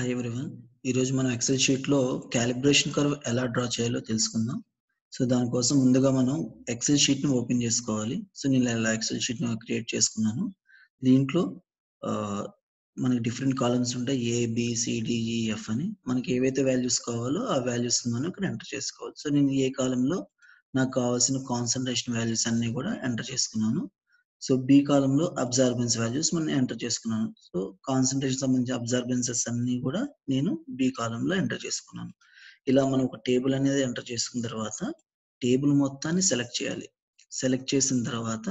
hi everyone ఈరోజు మనం XL షీట్లో క్యాలిబ్రేషన్ కర్వ్ ఎలా డ్రా చేయాలో తెలుసుకుందాం సో దానికోసం ముందుగా మనం ఎక్సెల్ షీట్ని ఓపెన్ చేసుకోవాలి సో నేను ఇలా ఎక్సెల్ షీట్ని క్రియేట్ చేసుకున్నాను దీంట్లో ఆ, మనకి డిఫరెంట్ కాలమ్స్ ఉంటాయి ఏ బిసిడిఈఎఫ్ అని మనకి ఏవైతే వాల్యూస్ కావాలో ఆ వాల్యూస్ మనం ఇక్కడ ఎంటర్ చేసుకోవాలి సో నేను ఏ కాలంలో నాకు కావాల్సిన కాన్సన్ట్రేషన్ వాల్యూస్ అన్ని కూడా ఎంటర్ చేసుకున్నాను సో బి కాలంలో అబ్జార్బెన్స్ వాల్యూస్ మనం ఎంటర్ చేసుకున్నాను సో కాన్సన్ట్రేషన్ సంబంధించిన అబ్జార్బెన్సెస్ అన్ని కూడా నేను బి కాలంలో ఎంటర్ చేసుకున్నాను ఇలా మనం ఒక టేబుల్ అనేది ఎంటర్ చేసుకున్న తర్వాత టేబుల్ మొత్తాన్ని సెలెక్ట్ చేయాలి సెలెక్ట్ చేసిన తర్వాత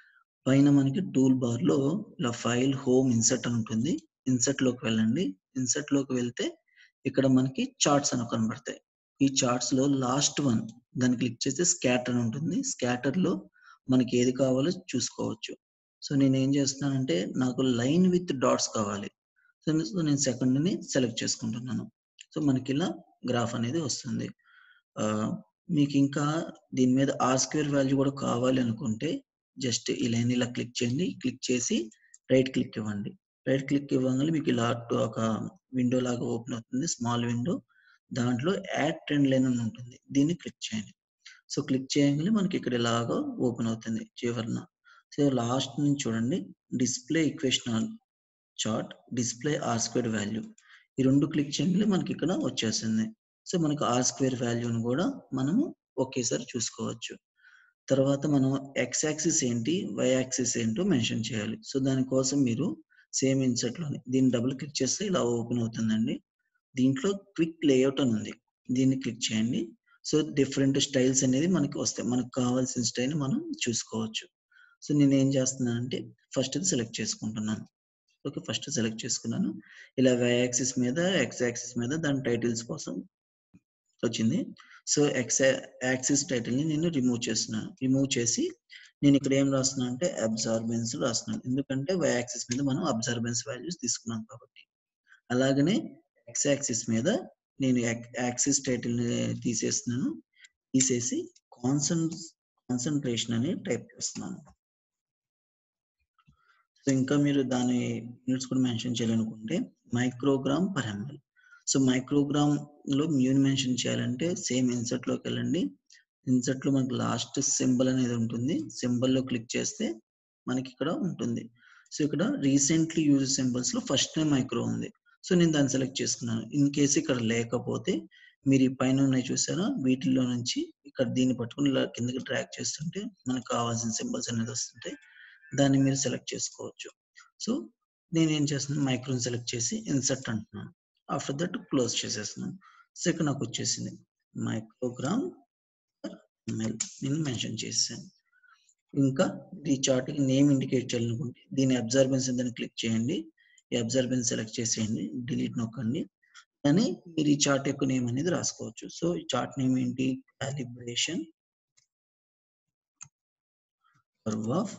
పైన మనకి టూల్ బార్ లో ఇలా ఫైల్ హోమ్ ఇన్సర్ట్ అని ఉంటుంది ఇన్సర్ట్ లోకి వెళ్ళండి ఇన్సర్ట్ లోకి వెళ్తే ఇక్కడ మనకి చార్ట్స్ అని కనబడతాయి ఈ చార్ట్స్ లో లాస్ట్ వన్ దాన్ని క్లిక్ చేస్తే స్కాటర్ అని ఉంటుంది స్కాటర్ లో మనకి ఏది కావాలో చూసుకోవచ్చు సో నేను ఏం చేస్తున్నానంటే నాకు లైన్ విత్ డాట్స్ కావాలి సో సో నేను సెకండ్ ని సెలెక్ట్ చేసుకుంటున్నాను సో మనకి ఇలా గ్రాఫ్ అనేది వస్తుంది ఆ, మీకు ఇంకా దీని మీద ఆర్ స్క్వేర్ వాల్యూ కూడా కావాలి అనుకుంటే జస్ట్ ఈ లైన్ ఇలా క్లిక్ చేయండి క్లిక్ చేసి రైట్ క్లిక్ ఇవ్వండి రైట్ క్లిక్ ఇవ్వగానే మీకు ఇలా టు- ఒక విండో లాగా ఓపెన్ అవుతుంది స్మాల్ విండో దాంట్లో యాడ్ ట్రెండ్ లైన్ అని ఉంటుంది దీన్ని క్లిక్ చేయండి సో క్లిక్ చేయగానే మనకి ఇక్కడ ఇలాగా ఓపెన్ అవుతుంది చివరన సో లాస్ట్ నుంచి చూడండి display equation chart display R square value ఈ రెండు క్లిక్ చేయగానే మనకి ఇక్కడ వచ్చేస్తుంది సో మనకి ఆర్ స్క్వేర్ వాల్యూని కూడా మనము ఒకేసారి చూసుకోవచ్చు తర్వాత మనం ఎక్స్ యాక్సిస్ ఏంటి వై యాక్సిస్ ఏంటో మెన్షన్ చేయాలి సో దానికోసం మీరు సేమ్ ఇన్సెట్ లోని దీన్ని డబుల్ క్లిక్ చేస్తే ఇలా ఓపెన్ అవుతుందండి దీంట్లో క్విక్ లేఅవుట్ అని ఉంది దీన్ని క్లిక్ చేయండి సో డిఫరెంట్ స్టైల్స్ అనేది మనకి వస్తాయి మనకు కావాల్సిన స్టైల్ మనం చూసుకోవచ్చు సో నేను ఏం చేస్తున్నానంటే ఫస్ట్ ఇది సెలెక్ట్ చేసుకుంటున్నాను ఓకే ఫస్ట్ సెలెక్ట్ చేసుకున్నాను ఇలా వై యాక్సిస్ మీద ఎక్స్ యాక్సిస్ మీద దాని టైటిల్స్ కోసం వచ్చింది సో ఎక్స్ యాక్సిస్ టైటిల్ ని నేను రిమూవ్ చేస్తున్నాను రిమూవ్ చేసి నేను ఇక్కడ ఏం రాస్తున్నాను అంటే అబ్జార్బెన్స్ రాస్తున్నాను ఎందుకంటే వై యాక్సిస్ మీద మనం అబ్జార్బెన్స్ వాల్యూస్ తీసుకున్నాం కాబట్టి అలాగనే ఎక్స్ యాక్సిస్ మీద నేను యాక్సిస్ టైటిల్ ని తీసేస్తున్నాను తీసేసి కాన్సన్ కాన్సన్ట్రేషన్ అని టైప్ చేస్తున్నాను సో ఇంకా మీరు దాని యూనిట్స్ కూడా మెన్షన్ చేయాలనుకుంటే microgram per mL so microgram లో మ్యూని మెన్షన్ చేయాలంటే సేమ్ ఇన్సర్ట్ లోకి వెళ్ళండి ఇన్సర్ట్ లో మనకి లాస్ట్ సింబల్ అనేది ఉంటుంది సింబల్ లో క్లిక్ చేస్తే మనకి ఇక్కడ ఉంటుంది సో ఇక్కడ రీసెంట్లీ యూజ్ సింబల్స్ లో ఫస్ట్ టైం మైక్రో ఉంది సో నేను దాన్ని సెలెక్ట్ చేసుకున్నాను ఇన్ కేసు ఇక్కడ లేకపోతే మీరు ఈ పైన ఉన్నాయి చూసారా వీటిల్లో నుంచి ఇక్కడ దీన్ని పట్టుకుని ఇలా కిందకి ట్రాక్ చేస్తుంటే మనకు కావాల్సిన సింబల్స్ అనేది వస్తుంటాయి దాన్ని మీరు సెలెక్ట్ చేసుకోవచ్చు సో నేను ఏం చేస్తున్నాను మైక్రోని సెలెక్ట్ చేసి ఇన్సర్ట్ అంటున్నాను ఆఫ్టర్ దట్ క్లోజ్ చేసేస్తున్నాను సో ఇక్కడ నాకు వచ్చేసింది మైక్రోగ్రామ్ ఎంఎల్ నేను మెన్షన్ చేశాను ఇంకా ఈ చార్ట్ కి నేమ్ ఇండికేట్ చేయాలనుకుంటే దీని అబ్జర్బెన్స్ దాన్ని క్లిక్ చేయండి ఈ అబ్జర్బెన్స్ సెలెక్ట్ చేసేయండి డిలీట్ నొక్కండి కానీ మీరు ఈ చార్ట్ యొక్క నేమ్ అనేది రాసుకోవచ్చు సో ఈ చార్ట్ నేమ్ ఏంటి కాలిబ్రేషన్ కర్వ్ ఆఫ్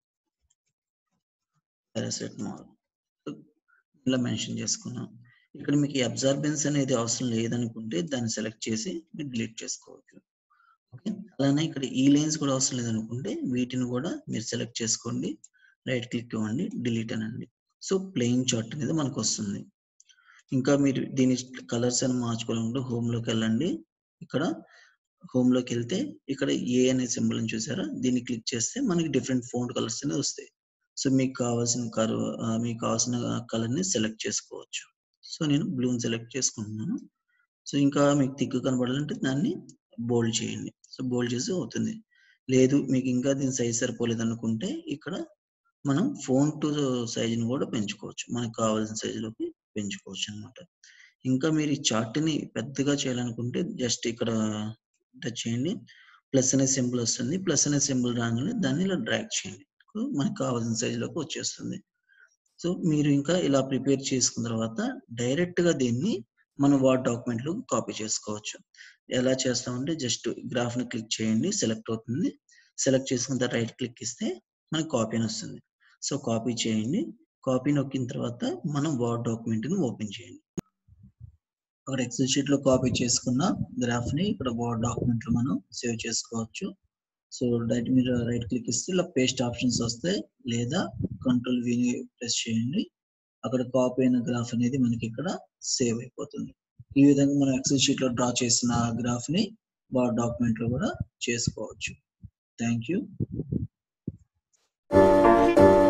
పారాసెటమాల్ ఇలా మెన్షన్ చేసుకున్నాం ఇక్కడ మీకు ఈ అబ్జర్బెన్స్ అనేది అవసరం లేదనుకుంటే దాన్ని సెలెక్ట్ చేసి మీరు డిలీట్ చేసుకోవచ్చు ఓకే అలానే ఇక్కడ ఈ లైన్స్ కూడా అవసరం లేదనుకుంటే వీటిని కూడా మీరు సెలెక్ట్ చేసుకోండి రైట్ క్లిక్ ఇవ్వండి డిలీట్ అనండి సో ప్లెయిన్ చార్ట్ అనేది మనకు వస్తుంది ఇంకా మీరు దీని కలర్స్ అని మార్చుకోవాలంటే హోమ్ లోకి వెళ్ళండి ఇక్కడ హోమ్ లోకి వెళ్తే ఇక్కడ ఏ అనే సింబల్ చూసారా దీన్ని క్లిక్ చేస్తే మనకి డిఫరెంట్ ఫోన్ కలర్స్ అనేవి వస్తాయి సో మీకు కావాల్సిన కలర్ మీకు కావాల్సిన కలర్ ని సెలెక్ట్ చేసుకోవచ్చు సో నేను బ్లూని సెలెక్ట్ చేసుకుంటున్నాను సో ఇంకా మీకు తిక్కు కనబడాలంటే దాన్ని బోల్డ్ చేయండి సో బోల్డ్ చేసి అవుతుంది లేదు మీకు ఇంకా దీని సైజ్ సరిపోలేదు అనుకుంటే ఇక్కడ మనం ఫోన్ టు సైజుని కూడా పెంచుకోవచ్చు మనకు కావాల్సిన సైజులోకి పెంచుకోవచ్చు అన్నమాట ఇంకా మీరు ఈ chart ని పెద్దగా చేయాలనుకుంటే జస్ట్ ఇక్కడ టచ్ చేయండి ప్లస్ అనే సింబల్ వస్తుంది ప్లస్ అనే సింబల్ రాగానే దాన్ని ఇలా డ్రాగ్ చేయండి మనకు కావాల్సిన సైజులోకి వచ్చేస్తుంది సో మీరు ఇంకా ఇలా ప్రిపేర్ చేసుకున్న తర్వాత డైరెక్ట్ గా దీన్ని మన వార్డ్ డాక్యుమెంట్ లో కాపీ చేసుకోవచ్చు ఎలా చేస్తామంటే జస్ట్ గ్రాఫ్ ని క్లిక్ చేయండి సెలెక్ట్ అవుతుంది సెలెక్ట్ చేసుకున్న తర్వాత రైట్ క్లిక్ ఇస్తే మనకి కాపీ అని వస్తుంది సో కాపీ చేయండి కాపీ నొక్కిన తర్వాత మనం వార్డ్ డాక్యుమెంట్ ని ఓపెన్ చేయండి అక్కడ ఎక్సెల్ షీట్ లో కాపీ చేసుకున్న గ్రాఫ్ ని ఇక్కడ వర్డ్ డాక్యుమెంట్ లో మనం సేవ్ చేసుకోవచ్చు సో డైరెక్ట్ మీరు రైట్ క్లిక్ ఇస్తే ఇలా పేస్ట్ ఆప్షన్స్ వస్తాయి లేదా కంట్రోల్ వి ప్రెస్ చేయండి అక్కడ కాపీ అయిన గ్రాఫ్ అనేది మనకి ఇక్కడ సేవ్ అయిపోతుంది ఈ విధంగా మనం ఎక్సెల్ షీట్ లో డ్రా చేసిన గ్రాఫ్ ని వర్డ్ డాక్యుమెంట్ లో కూడా చేసుకోవచ్చు థ్యాంక్ యూ